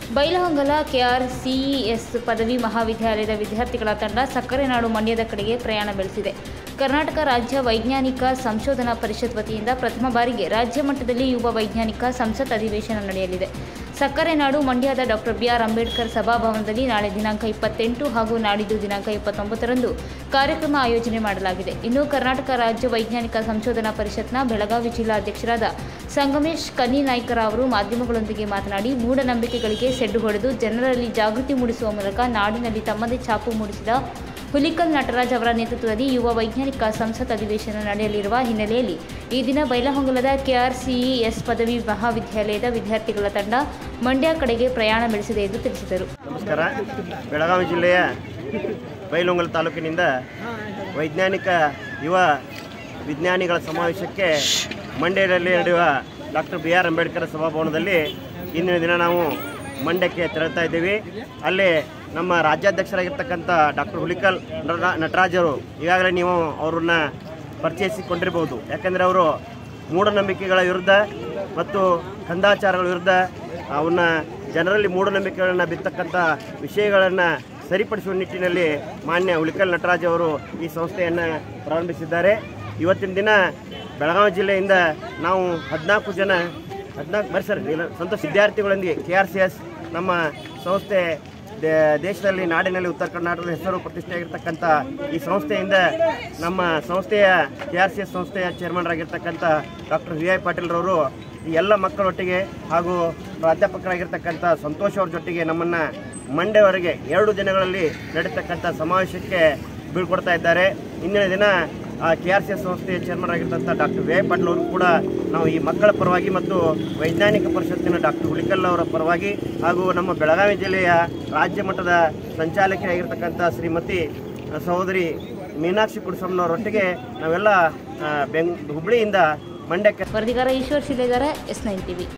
ಬೈಲಹೊಂಗಲ ಕೆಆರ್ಸಿಇಎಸ್ ಪದವಿ ಮಹಾವಿದ್ಯಾಲಯದ ವಿದ್ಯಾರ್ಥಿಗಳ ತಂಡ ಸಕ್ಕರೆ ನಾಡು ಮಂಡ್ಯದ ಕಡೆಗೆ ಪ್ರಯಾಣ ಬೆಳೆಸಿದೆ ಕರ್ನಾಟಕ ರಾಜ್ಯ ವೈಜ್ಞಾನಿಕ ಸಂಶೋಧನಾ ಪರಿಷತ್ ವತಿಯಿಂದ ಪ್ರಥಮ ಬಾರಿಗೆ ರಾಜ್ಯ ಮಟ್ಟದಲ್ಲಿ ಯುವ ವೈಜ್ಞಾನಿಕ ಸಂಸತ್ ಅಧಿವೇಶನ ನಡೆಯಲಿದೆ ಸಕ್ಕರೆ ನಾಡು ಮಂಡ್ಯದ ಡಾಕ್ಟರ್ ಬಿಆರ್ ಅಂಬೇಡ್ಕರ್ ಸಭಾಭವನದಲ್ಲಿ ನಾಳೆ ದಿನಾಂಕ ಇಪ್ಪತ್ತೆಂಟು ಹಾಗೂ ನಾಡಿದ್ದು ದಿನಾಂಕ ಇಪ್ಪತ್ತೊಂಬತ್ತರಂದು ಕಾರ್ಯಕ್ರಮ ಆಯೋಜನೆ ಮಾಡಲಾಗಿದೆ ಇನ್ನು ಕರ್ನಾಟಕ ರಾಜ್ಯ ವೈಜ್ಞಾನಿಕ ಸಂಶೋಧನಾ ಪರಿಷತ್ನ ಬೆಳಗಾವಿ ಜಿಲ್ಲಾ ಅಧ್ಯಕ್ಷರಾದ ಸಂಗಮೇಶ್ ಕನ್ನಿನಾಯ್ಕರ ಅವರು ಮಾಧ್ಯಮಗಳೊಂದಿಗೆ ಮಾತನಾಡಿ ಮೂಢನಂಬಿಕೆಗಳಿಗೆ ಸೆಡ್ಡು ಹೊಡೆದು ಜನರಲ್ಲಿ ಜಾಗೃತಿ ಮೂಡಿಸುವ ಮೂಲಕ ನಾಡಿನಲ್ಲಿ ತಮ್ಮದೇ ಛಾಪು ಮೂಡಿಸಿದ ಹುಲಿಕಲ್ ನಟರಾಜ್ ಅವರ ನೇತೃತ್ವದಲ್ಲಿ ಯುವ ವೈಜ್ಞಾನಿಕ ಸಂಸತ್ ಅಧಿವೇಶನ ನಡೆಯಲಿರುವ ಹಿನ್ನೆಲೆಯಲ್ಲಿ ಈ ದಿನ ಬೈಲಹೊಂಗಲದ ಕೆಆರ್ಸಿಇಎಸ್ ಪದವಿ ಮಹಾವಿದ್ಯಾಲಯದ ವಿದ್ಯಾರ್ಥಿಗಳ ತಂಡ ಮಂಡ್ಯ ಕಡೆಗೆ ಪ್ರಯಾಣ ಬೆಳೆಸಿದೆ ಎಂದು ತಿಳಿಸಿದರು ನಮಸ್ಕಾರ ಬೆಳಗಾವಿ ಜಿಲ್ಲೆಯ ಬೈಲೊಂಗಲ ತಾಲೂಕಿನಿಂದ ವೈಜ್ಞಾನಿಕ ಯುವ ವಿಜ್ಞಾನಿಗಳ ಸಮಾವೇಶಕ್ಕೆ ಮಂಡ್ಯದಲ್ಲಿ ನಡೆಯುವ ಡಾಕ್ಟರ್ ಬಿ ಆರ್ ಅಂಬೇಡ್ಕರ್ ಸಭಾಭವನದಲ್ಲಿ ಇಂದಿನ ದಿನ ನಾವು ಮಂಡ್ಯಕ್ಕೆ ತೆರಳ್ತಾ ಇದ್ದೀವಿ ಅಲ್ಲಿ ನಮ್ಮ ರಾಜ್ಯಾಧ್ಯಕ್ಷರಾಗಿರ್ತಕ್ಕಂಥ ಡಾಕ್ಟರ್ ಹುಲಿಕಲ್ ನಟರಾ- ನಟರಾಜರು ಈಗಾಗಲೇ ನೀವು ಅವ್ರನ್ನ ಪರಿಚಯಿಸಿಕೊಂಡಿರ್ಬೋದು ಯಾಕಂದರೆ ಅವರು ಮೂಢನಂಬಿಕೆಗಳ ವಿರುದ್ಧ ಮತ್ತು ಕಂದಾಚಾರಗಳ ವಿರುದ್ಧ ಅವನ್ನ ಜನರಲ್ಲಿ ಮೂಢನಂಬಿಕೆಗಳನ್ನು ಬಿತ್ತಕ್ಕಂಥ ವಿಷಯಗಳನ್ನು ಸರಿಪಡಿಸುವ ನಿಟ್ಟಿನಲ್ಲಿ ಮಾನ್ಯ ಹುಲಿಕಲ್ ನಟರಾಜ್ ಅವರು ಈ ಸಂಸ್ಥೆಯನ್ನು ಪ್ರಾರಂಭಿಸಿದ್ದಾರೆ ಇವತ್ತಿನ ದಿನ ಬೆಳಗಾವಿ ಜಿಲ್ಲೆಯಿಂದ ನಾವು ಹದಿನಾಲ್ಕು ಜನ ಹದಿನಾಲ್ಕು ಬರ್ರಿ ಸರ್ ಇಲ್ಲ, ಸಂತೋಷ ವಿದ್ಯಾರ್ಥಿಗಳೊಂದಿಗೆ ಕೆ ಆರ್ ಸಿ ಎಸ್ ನಮ್ಮ ಸಂಸ್ಥೆ ದೇ- ದೇಶದಲ್ಲಿ ನಾಡಿನಲ್ಲಿ ಉತ್ತರ ಕರ್ನಾಟಕದ ಹೆಸರು ಪ್ರತಿಷ್ಠೆಯಾಗಿರ್ತಕ್ಕಂಥ ಈ ಸಂಸ್ಥೆಯಿಂದ ನಮ್ಮ ಸಂಸ್ಥೆಯ ಕೆ ಆರ್ ಸಿ ಎಸ್ ಸಂಸ್ಥೆಯ ಚೇರ್ಮನ್ ಆಗಿರ್ತಕ್ಕಂಥ ಡಾಕ್ಟರ್ ವಿ ಐ ಪಾಟೀಲ್ರವರು ಈ ಎಲ್ಲ ಮಕ್ಕಳೊಟ್ಟಿಗೆ ಹಾಗೂ ಪ್ರಾಧ್ಯಾಪಕರಾಗಿರ್ತಕ್ಕಂಥ ಸಂತೋಷ್ ಅವ್ರ ಜೊತೆಗೆ ನಮ್ಮನ್ನು ಮಂಡ್ಯವರೆಗೆ ಎರಡು ದಿನಗಳಲ್ಲಿ ನಡೀತಕ್ಕಂಥ ಸಮಾವೇಶಕ್ಕೆ ಬೀಳ್ಕೊಡ್ತಾ ಇದ್ದಾರೆ ಇಂದಿನ ದಿನ ಕೆ ಆರ್ ಸಿ ಎಸ್ ಸಂಸ್ಥೆಯ ಚೇರ್ಮನ್ ಆಗಿರ್ತಂಥ ಡಾಕ್ಟರ್ ವಿ ಐ ಪಾಟೀಲ್ ಅವರು ಕೂಡ ನಾವು ಈ ಮಕ್ಕಳ ಪರವಾಗಿ ಮತ್ತು ವೈಜ್ಞಾನಿಕ ಪರಿಷತ್ತಿನ ಡಾಕ್ಟರ್ ಹುಲಿಕಲ್ ಅವರ ಪರವಾಗಿ ಹಾಗೂ ನಮ್ಮ ಬೆಳಗಾವಿ ಜಿಲ್ಲೆಯ ರಾಜ್ಯ ಮಟ್ಟದ ಸಂಚಾಲಕಿಯಾಗಿರ್ತಕ್ಕಂಥ ಶ್ರೀಮತಿ ಸಹೋದರಿ ಮೀನಾಕ್ಷಿ ಕುಡ್ಸಮ್ಮನವರೊಟ್ಟಿಗೆ ನಾವೆಲ್ಲ ಆ, ಬೆಂಗ್ ಹುಬ್ಳಿಯಿಂದ ಮಂಡ್ಯಕ್ಕೆ ವರದಿಗಾರ Eshwar Shilegar S nine TV